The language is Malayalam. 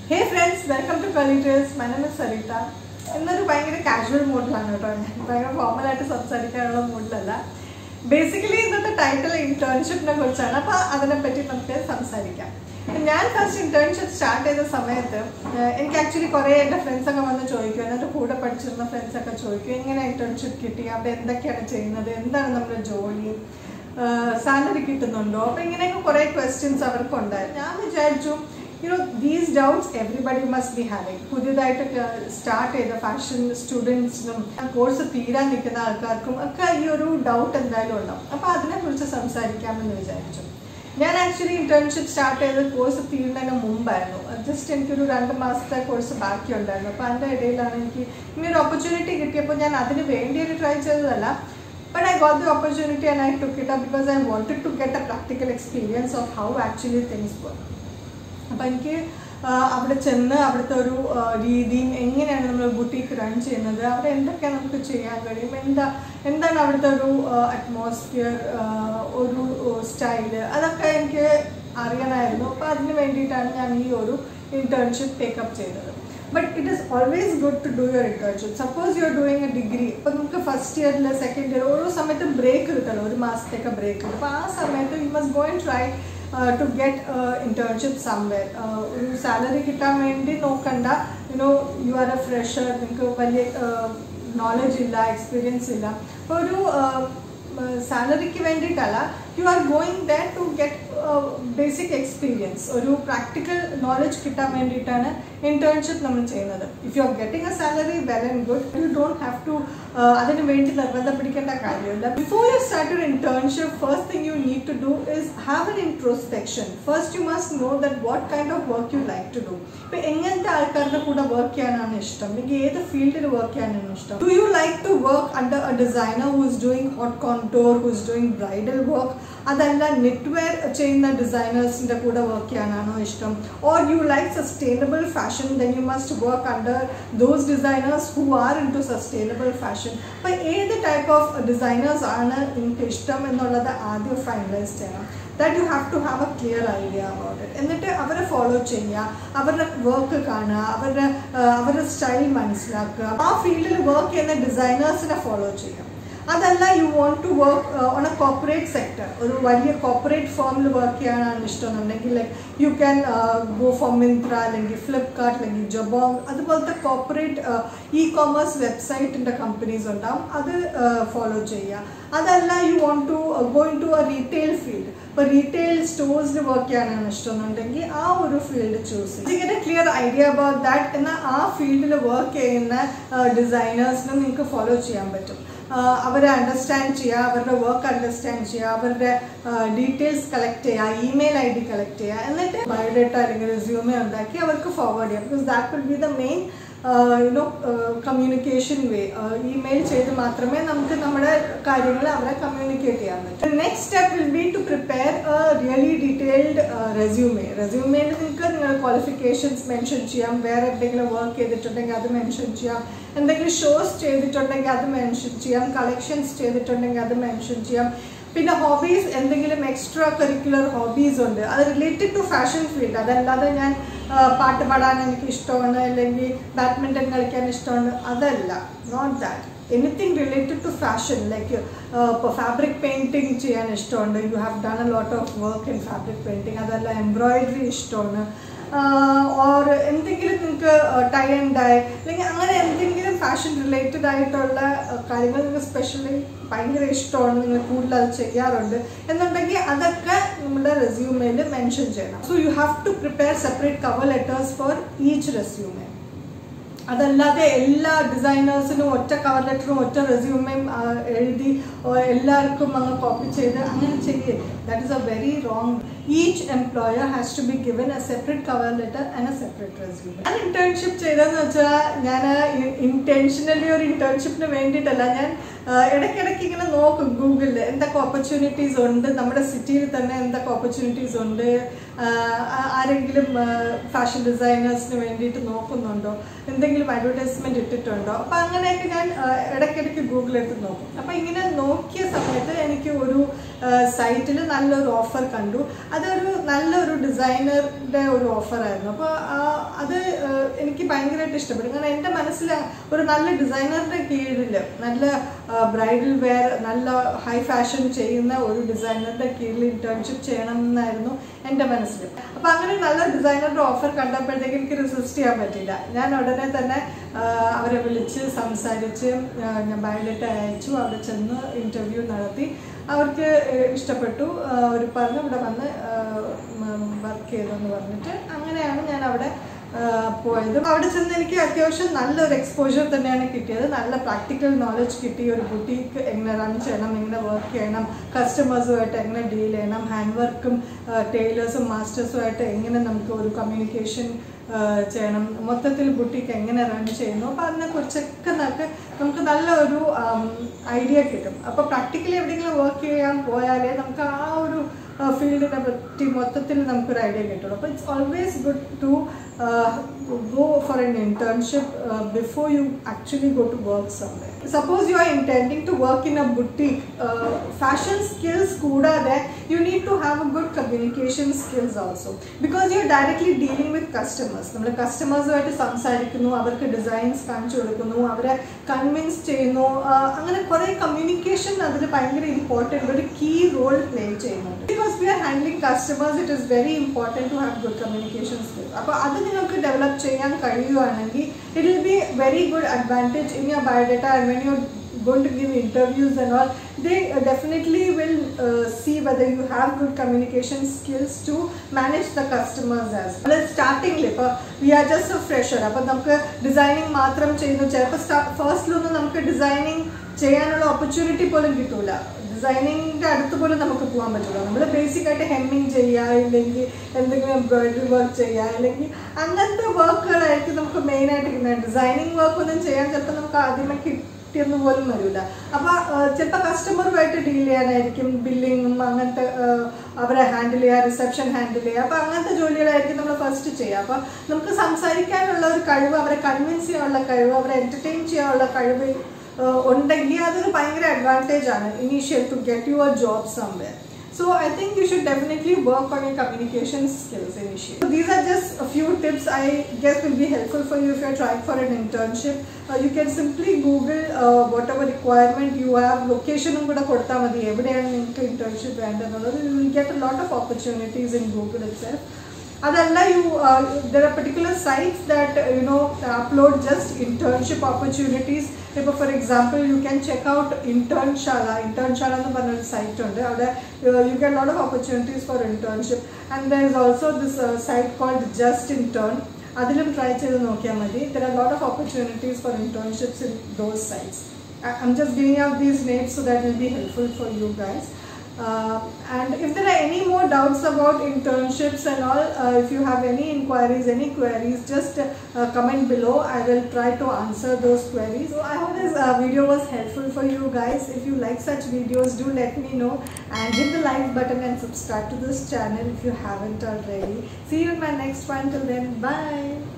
ഹേ ഫ്രണ്ട്സ് വെൽക്കം ടു കളീറ്റേഴ്സ് മൈ നെയിം ഇസ് സരിത എന്നൊരു ഭയങ്കര കാഷ്വൽ മൂഡിലാണ് കേട്ടോ ഞാൻ ഭയങ്കര ഫോർമലായിട്ട് സംസാരിക്കാനുള്ള മൂഡിലല്ല ബേസിക്കലി ഇന്നത്തെ ടൈറ്റിൽ ഇന്റേൺഷിപ്പിനെ കുറിച്ചാണ് അപ്പോൾ അതിനെപ്പറ്റി നമുക്ക് സംസാരിക്കാം ഞാൻ ഫസ്റ്റ് ഇന്റേൺഷിപ്പ് സ്റ്റാർട്ട് ചെയ്ത സമയത്ത് ഏഹ്, എനിക്ക് ആക്ച്വലി കുറേ എൻ്റെ ഫ്രണ്ട്സ് ഒക്കെ വന്ന് ചോദിക്കും എൻ്റെ കൂടെ പഠിച്ചിരുന്ന ഫ്രണ്ട്സ് ഒക്കെ ചോദിക്കും എങ്ങനെ ഇന്റേൺഷിപ്പ് കിട്ടി അവിടെ എന്തൊക്കെയാണ് ചെയ്യുന്നത് എന്താണ് നമ്മുടെ ജോലി സാലറി കിട്ടുന്നുണ്ടോ അപ്പൊ ഇങ്ങനെയൊക്കെ കുറെ ക്വസ്റ്റ്യൻസ് അവർക്ക് ഉണ്ടായിരുന്നു ഞാൻ വിചാരിച്ചു you know these doubts everybody must be having പുതിയതായിട്ട് സ്റ്റാർട്ട് ചെയ്ത ഫാഷൻ സ്റ്റുഡൻസിനും കോഴ്സ് തീരാൻ നിൽക്കുന്ന ആൾക്കാർക്കും ഒക്കെ ഈ ഒരു ഡൗട്ട് എന്തായാലും ഉണ്ടാവും അപ്പൊ അതിനെക്കുറിച്ച് സംസാരിക്കാമെന്ന് വിചാരിച്ചു ഞാൻ ആക്ച്വലി ഇന്റേൺഷിപ്പ് സ്റ്റാർട്ട് ചെയ്ത കോഴ്സ് തീരുന്നതിന് മുമ്പായിരുന്നു ജസ്റ്റ് എനിക്കൊരു രണ്ട് മാസത്തെ കോഴ്സ് ബാക്കി ഉണ്ടായിരുന്നു അപ്പോൾ അതിൻ്റെ ഇടയിലാണ് എനിക്ക് ഇങ്ങനെ ഒരു ഓപ്പർച്യൂണിറ്റി കിട്ടിയപ്പോൾ ഞാൻ അതിന് വേണ്ടിയിട്ട് ട്രൈ ചെയ്തതല്ല But I got the opportunity and I took it up because I wanted to get a practical experience of how actually things work. അപ്പം എനിക്ക് ആ, അവിടെ ചെന്ന് അവിടുത്തെ ഒരു ആ, രീതിയും എങ്ങനെയാണ് നമ്മൾ ബുട്ടീക്ക് റൺ ചെയ്യുന്നത് അവിടെ എന്തൊക്കെ നമുക്ക് ചെയ്യാൻ കഴിയും എന്താ എന്താണ് അവിടുത്തെ ഒരു അറ്റ്മോസ്ഫിയർ ഒരു സ്റ്റൈല് അതൊക്കെ എനിക്ക് അറിയണമായിരുന്നു അപ്പോൾ അതിന് വേണ്ടിയിട്ടാണ് ഞാൻ ഈ ഒരു ഇന്റേൺഷിപ്പ് ടേക്കപ്പ് ചെയ്തത് but it is always good to do your internship suppose you are doing a degree അപ്പോൾ നമുക്ക് ഫസ്റ്റ് ഇയറിൽ സെക്കൻഡ് ഇയർ ഓരോ സമയത്തും ബ്രേക്ക് കിട്ടല്ലോ ഒരു മാസത്തേക്ക് ബ്രേക്ക് കിട്ടും അപ്പോൾ ആ സമയത്ത് you must go and try to get internship somewhere ഒരു സാലറി കിട്ടാൻ വേണ്ടി നോക്കണ്ട you know you are a fresher നിങ്ങൾക്ക് വലിയ നോളജ് ഇല്ല എക്സ്പീരിയൻസ് ഇല്ല അപ്പോൾ ഒരു സാലറിക്ക് വേണ്ടിയിട്ടല്ല you are going there to get basic experience ഒരു പ്രാക്ടിക്കൽ നോളജ് കിട്ടാൻ വേണ്ടിയിട്ടാണ് ഇന്റേൺഷിപ്പ് നമ്മൾ ചെയ്യുന്നത് if you are getting a salary well and good you don't have to അതിന് വേണ്ടി നിർബന്ധം പിടിക്കേണ്ട കാര്യമില്ല before you start your internship first thing you need to do is have an introspection first you must know that what kind of work you like to do ഇപ്പൊ എങ്ങനത്തെ ആൾക്കാരുടെ കൂടെ വർക്ക് ചെയ്യാനാണ് ഇഷ്ടം അല്ലെങ്കിൽ ഏത് ഫീൽഡിൽ വർക്ക് ചെയ്യാനാണ് ഇഷ്ടം do you like to work under a designer who is doing haute couture who is doing bridal work അതല്ല നെറ്റ്വെയർ ചെയ്യുന്ന ഡിസൈനേഴ്സിന്റെ കൂടെ വർക്ക് ചെയ്യാനാണോ ഇഷ്ടം or you like sustainable fashion then you must work under those designers who are into sustainable fashion അപ്പം ഏത് ടൈപ്പ് ഓഫ് ഡിസൈനേഴ്സ് ആണ് നിങ്ങൾക്ക് ഇഷ്ടം എന്നുള്ളത് ആദ്യം ഫൈനലൈസ് ചെയ്യണം that you have to have a clear idea about it എന്നിട്ട് അവരെ ഫോളോ ചെയ്യുക അവരുടെ വർക്ക് കാണുക അവരുടെ ആ, അവരുടെ സ്റ്റൈൽ മനസ്സിലാക്കുക ആ ഫീൽഡിൽ വർക്ക് ചെയ്യുന്ന ഡിസൈനേഴ്സിനെ ഫോളോ ചെയ്യുക അതല്ല you want to work on a corporate sector ഒരു വലിയ കോർപ്പറേറ്റ് ഫേമിൽ വർക്ക് ചെയ്യാനാണ് ഇഷ്ടമെന്നുണ്ടെങ്കിൽ like you can go for Myntra അല്ലെങ്കിൽ ഫ്ലിപ്കാർട്ട് അല്ലെങ്കിൽ ജബോങ് അതുപോലത്തെ കോർപ്പറേറ്റ് ഇ കോമേഴ്സ് വെബ്സൈറ്റിൻ്റെ കമ്പനീസ് ഉണ്ടാവും അത് ഫോളോ ചെയ്യുക അതല്ല you want to go into a retail field ഇപ്പോൾ റീറ്റെയിൽ സ്റ്റോഴ്സിൽ വർക്ക് ചെയ്യാനാണ് ഇഷ്ടമെന്നുണ്ടെങ്കിൽ ആ ഒരു ഫീൽഡ് ചൂസ് ചെയ്യുക ക്ലിയർ ഐഡിയ അബൌട്ട് ദാറ്റ് എന്നാൽ ആ ഫീൽഡിൽ വർക്ക് ചെയ്യുന്ന ഡിസൈനേഴ്സിനും നിങ്ങൾക്ക് ഫോളോ ചെയ്യാൻ പറ്റും ആഹ് അവരെ അണ്ടർസ്റ്റാൻഡ് ചെയ്യുക അവരുടെ വർക്ക് അണ്ടർസ്റ്റാൻഡ് ചെയ്യുക അവരുടെ ഡീറ്റെയിൽസ് കളക്ട് ചെയ്യുക ഇമെയിൽ ഐ ഡി കളക്ട് ചെയ്യുക എന്നിട്ട് ബയോഡേറ്റ അല്ലെങ്കിൽ റിസ്യൂമേ ഉണ്ടാക്കി അവർക്ക് ഫോർവേഡ് ചെയ്യാം because that will be the main you know communication way email ചെയ്ത് മാത്രമേ നമുക്ക് നമ്മുടെ കാര്യങ്ങൾ അവരെ കമ്മ്യൂണിക്കേറ്റ് ചെയ്യാൻ പറ്റൂ next step will be to prepare really detailed resume റെസ്യൂമേയിൽ നിങ്ങൾക്ക് നിങ്ങളുടെ ക്വാളിഫിക്കേഷൻസ് മെൻഷൻ ചെയ്യാം വേറെ എന്തെങ്കിലും വർക്ക് ചെയ്തിട്ടുണ്ടെങ്കിൽ അത് മെൻഷൻ ചെയ്യാം എന്തെങ്കിലും ഷോസ് ചെയ്തിട്ടുണ്ടെങ്കിൽ അത് മെൻഷൻ ചെയ്യാം കളക്ഷൻസ് ചെയ്തിട്ടുണ്ടെങ്കിൽ അത് മെൻഷൻ ചെയ്യാം പിന്നെ ഹോബീസ് എന്തെങ്കിലും എക്സ്ട്രാ കരിക്കുലർ ഹോബീസ് ഉണ്ട് അത് റിലേറ്റഡ് ടു ഫാഷൻ ഫീൽഡ് അതല്ലാതെ ഞാൻ ആ, പാട്ട് പാടാൻ എനിക്ക് ഇഷ്ടമാണ് അല്ലെങ്കിൽ ബാഡ്മിൻ്റൺ കളിക്കാൻ ഇഷ്ടമാണ് അതല്ല not that anything related to fashion like ഇപ്പോൾ ഫാബ്രിക് പെയിൻറ്റിങ് ചെയ്യാൻ ഇഷ്ടമുണ്ട് you have done a lot of work in fabric painting അതല്ല എംബ്രോയിഡറി ഇഷ്ടമാണ് ഓർ എന്തെങ്കിലും നിങ്ങൾക്ക് ടൈ ആൻഡ് ഡൈ അല്ലെങ്കിൽ അങ്ങനെ എന്തെങ്കിലും ഫാഷൻ റിലേറ്റഡ് ആയിട്ടുള്ള uh, കാര്യങ്ങൾ നിങ്ങൾക്ക് സ്പെഷ്യലി ഭയങ്കര ഇഷ്ടമാണ് നിങ്ങൾ കൂടുതൽ അത് ചെയ്യാറുണ്ട് എന്നുണ്ടെങ്കിൽ അതൊക്കെ നമ്മുടെ റെസ്യൂമേയിൽ മെൻഷൻ ചെയ്യണം so you have to prepare separate cover letters for each resume അതല്ലാതെ എല്ലാ ഡിസൈനേഴ്സിനും ഒറ്റ കവർ ലെറ്ററും ഒറ്റ റെസ്യൂമേയും എഴുതി ഓ, എല്ലാവർക്കും അങ്ങ് കോപ്പി ചെയ്ത് അങ്ങനെ ചെയ്യേ that is a very wrong each employer has to be given a separate cover letter and a separate resume ഞാൻ ഇന്റേൺഷിപ്പ് ചെയ്തതെന്ന് വെച്ചാൽ ഞാൻ ഇന്റൻഷനലി ഒരു ഇന്റേൺഷിപ്പിന് വേണ്ടിയിട്ടല്ല ഞാൻ ആ, ഇടയ്ക്കിടയ്ക്ക് ഇങ്ങനെ നോക്കും ഗൂഗിളിൽ എന്തൊക്കെ ഓപ്പർച്യൂണിറ്റീസ് ഉണ്ട് നമ്മുടെ സിറ്റിയിൽ തന്നെ എന്തൊക്കെ ഓപ്പർച്യൂണിറ്റീസ് ഉണ്ട് ആ, ആ- ആരെങ്കിലും ഫാഷൻ ഡിസൈനേഴ്സിന് വേണ്ടിയിട്ട് നോക്കുന്നുണ്ടോ എന്തെങ്കിലും അഡ്വർടൈസ്മെന്റ് ഇട്ടിട്ടുണ്ടോ അപ്പം അങ്ങനെയൊക്കെ ഞാൻ ആ, ഇടയ്ക്കിടയ്ക്ക് ഗൂഗിൾ എടുത്ത് നോക്കും അപ്പം ഇങ്ങനെ നോക്കിയ സമയത്ത് എനിക്ക് ഒരു സൈറ്റിൽ നല്ലൊരു ഓഫർ കണ്ടു അതൊരു നല്ലൊരു ഡിസൈനറുടെ ഒരു ഓഫറായിരുന്നു അപ്പോൾ അത് എനിക്ക് ഭയങ്കരമായിട്ട് ഇഷ്ടപ്പെട്ടു കാരണം എൻ്റെ മനസ്സിൽ ഒരു നല്ല ഡിസൈനറുടെ കീഴിൽ നല്ല ബ്രൈഡൽ വെയർ നല്ല ഹൈ ഫാഷൻ ചെയ്യുന്ന ഒരു ഡിസൈനറുടെ കീഴിൽ ഇന്റേൺഷിപ്പ് ചെയ്യണം എന്നായിരുന്നു എൻ്റെ മനസ്സിൽ അപ്പോൾ അങ്ങനെ നല്ല ഡിസൈനറുടെ ഓഫർ കണ്ടപ്പോഴത്തേക്ക് എനിക്ക് റെസിസ്റ്റ് ചെയ്യാൻ പറ്റില്ല ഞാൻ ഉടനെ തന്നെ ആ, അവരെ വിളിച്ച് സംസാരിച്ച് ആ, ഞാൻ ബയോഡേറ്റ അയച്ചു അവിടെ ചെന്ന് ഇൻ്റർവ്യൂ നടത്തി അവർക്ക് ഏഹ്, ഇഷ്ടപ്പെട്ടു അവർ പറഞ്ഞു ഇവിടെ വന്ന് വർക്ക് ചെയ്തെന്ന് പറഞ്ഞിട്ട് അങ്ങനെയാണ് ഞാൻ അവിടെ ആഹ്, പോയത് അവിടെ ചെന്ന് എനിക്ക് അത്യാവശ്യം നല്ലൊരു എക്സ്പോഷർ തന്നെയാണ് കിട്ടിയത് നല്ല പ്രാക്ടിക്കൽ നോളജ് കിട്ടി ഒരു ബുട്ടീക്ക് എങ്ങനെ റൺ ചെയ്യണം എങ്ങനെ വർക്ക് ചെയ്യണം കസ്റ്റമേഴ്സുമായിട്ട് എങ്ങനെ ഡീൽ ചെയ്യണം ഹാൻഡ് വർക്കും ടൈലേഴ്സും മാസ്റ്റേഴ്സുമായിട്ട് എങ്ങനെ നമുക്ക് ഒരു കമ്മ്യൂണിക്കേഷൻ ചെയ്യണം മൊത്തത്തിൽ ബുട്ടീക്ക് എങ്ങനെ റൺ ചെയ്യുന്നു അപ്പോൾ അതിനെക്കുറിച്ചൊക്കെ നമുക്ക് നമുക്ക് നല്ല ഒരു ഐഡിയ കിട്ടും അപ്പോൾ പ്രാക്ടിക്കലി എവിടെയെങ്കിലും വർക്ക് ചെയ്യാൻ പോയാലേ നമുക്ക് ആ ഒരു ഫീൽഡിനെ പറ്റി മൊത്തത്തിൽ നമുക്കൊരു ഐഡിയ കിട്ടുള്ളൂ അപ്പോൾ it's always good to go for an internship uh, before you actually go to work somewhere. Suppose you are intending to work in a boutique, uh, fashion skills കൂടാതെ you need to have a good communication skills also because you're directly dealing with customers. നമ്മൾ കസ്റ്റമേഴ്സുമായിട്ട് സംസാരിക്കുന്നു അവർക്ക് ഡിസൈൻസ് കാണിച്ചു കൊടുക്കുന്നു അവരെ കൺവിൻസ് ചെയ്യുന്നു ആ, അങ്ങനെ കുറേ കമ്മ്യൂണിക്കേഷൻ അതിൽ ഭയങ്കര ഇമ്പോർട്ടൻ്റ് ഒരു കീ റോൾ പ്ലേ ചെയ്യുന്നുണ്ട് because we are handling customers it is very important to have good communication skills അപ്പോൾ അത് നിങ്ങൾക്ക് ഡെവലപ്പ് ചെയ്യാൻ കഴിയുവാണെങ്കിൽ it will be very good advantage in your biodata and when you going to give interviews and all they uh, definitely will uh, see whether you have good communication skills to manage the customers as well സ്റ്റാർട്ടിങ്ങിൽ ഇപ്പോൾ we are just a fresher അപ്പം നമുക്ക് ഡിസൈനിങ് മാത്രം ചെയ്യുന്നു ചിലപ്പോൾ ഫസ്റ്റിലൊന്നും നമുക്ക് ഡിസൈനിങ് ചെയ്യാനുള്ള ഓപ്പർച്യൂണിറ്റി പോലും കിട്ടൂല ഡിസൈനിങ്ങിൻ്റെ അടുത്ത് പോലും നമുക്ക് പോകാൻ പറ്റില്ല നമ്മൾ ബേസിക് ആയിട്ട് ഹെമ്മിങ് ചെയ്യുക ഇല്ലെങ്കിൽ എന്തെങ്കിലും എംബ്രോയിഡറി വർക്ക് ചെയ്യുക അല്ലെങ്കിൽ അങ്ങനത്തെ വർക്കുകളായിരിക്കും നമുക്ക് മെയിനായിട്ട് കിട്ടുന്നത് ഡിസൈനിങ് വർക്ക് ഒന്നും ചെയ്യാൻ ചിലപ്പോൾ നമുക്ക് ആദ്യമേ കിട്ടിയെന്ന് പോലും വരില്ല അപ്പോൾ ചിലപ്പോൾ കസ്റ്റമറുമായിട്ട് ഡീൽ ചെയ്യാനായിരിക്കും ബില്ലിങ്ങും അങ്ങനത്തെ ആ, അവരെ ഹാൻഡിൽ ചെയ്യുക റിസപ്ഷൻ ഹാൻഡിൽ ചെയ്യുക അപ്പോൾ അങ്ങനത്തെ ജോലികളായിരിക്കും നമ്മൾ ഫസ്റ്റ് ചെയ്യുക അപ്പോൾ നമുക്ക് സംസാരിക്കാനുള്ള ഒരു കഴിവ് അവരെ കൺവിൻസ് ചെയ്യാനുള്ള കഴിവ് അവരെ എൻ്റർടൈൻ ചെയ്യാനുള്ള കഴിവ് uh, ഉണ്ടെങ്കിൽ അതൊരു ഭയങ്കര അഡ്വാൻറ്റേജ് ആണ് initial to get your job somewhere So I think you should definitely work on your communication skills initially. So these are just a few tips I guess will be helpful for you if you're trying for an internship. Uh, you can simply Google uh, whatever requirement you have. Location കൂടെ കൊടുത്താൽ മതി എവിടെയാണ് നിങ്ങൾക്ക് internship വേണ്ടതെന്നുള്ളത് you will get a lot of opportunities in Google itself. അതല്ല you there are particular sites that you know upload just internship opportunities ഇപ്പോൾ for example you can check out Internshala Internshala എന്ന് പറഞ്ഞൊരു സൈറ്റ് ഉണ്ട് അവിടെ you can lot of opportunities for internship and there is also this site called just intern അതിലും ട്രൈ ചെയ്ത് നോക്കിയാൽ മതി there are lot of opportunities for internships in those sites I'm just giving out these names so that will be helpful for you guys. Uh, and if there are any more doubts about internships and all, uh, if you have any inquiries, any queries, just uh, comment below. I will try to answer those queries. So I hope this uh, video was helpful for you guys. If you like such videos, do let me know and hit the like button and subscribe to this channel if you haven't already. See you in my next one. Till then, bye.